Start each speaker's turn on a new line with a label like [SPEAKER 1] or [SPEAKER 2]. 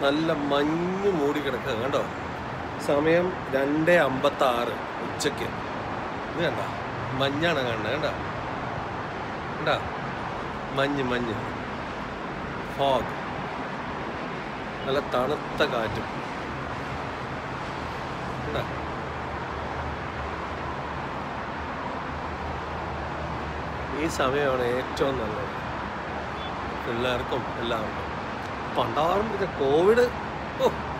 [SPEAKER 1] നല്ല മഞ്ഞ് മൂടി കിടക്കുക കണ്ടോ സമയം രണ്ട് അമ്പത്തി ആറ് ഉച്ചയ്ക്ക് ഇത് കണ്ട മഞ്ഞാണ് കാണുന്നത് കണ്ട കണ്ട മഞ്ഞ് മഞ്ഞ് ഫോഗ് നല്ല തണുത്ത കാറ്റും കണ്ട ഈ സമയമാണ് ഏറ്റവും നല്ലത് പിള്ളേർക്കും എല്ലാവർക്കും പണ്ടാറും പിന്നെ കോവിഡ് ഓ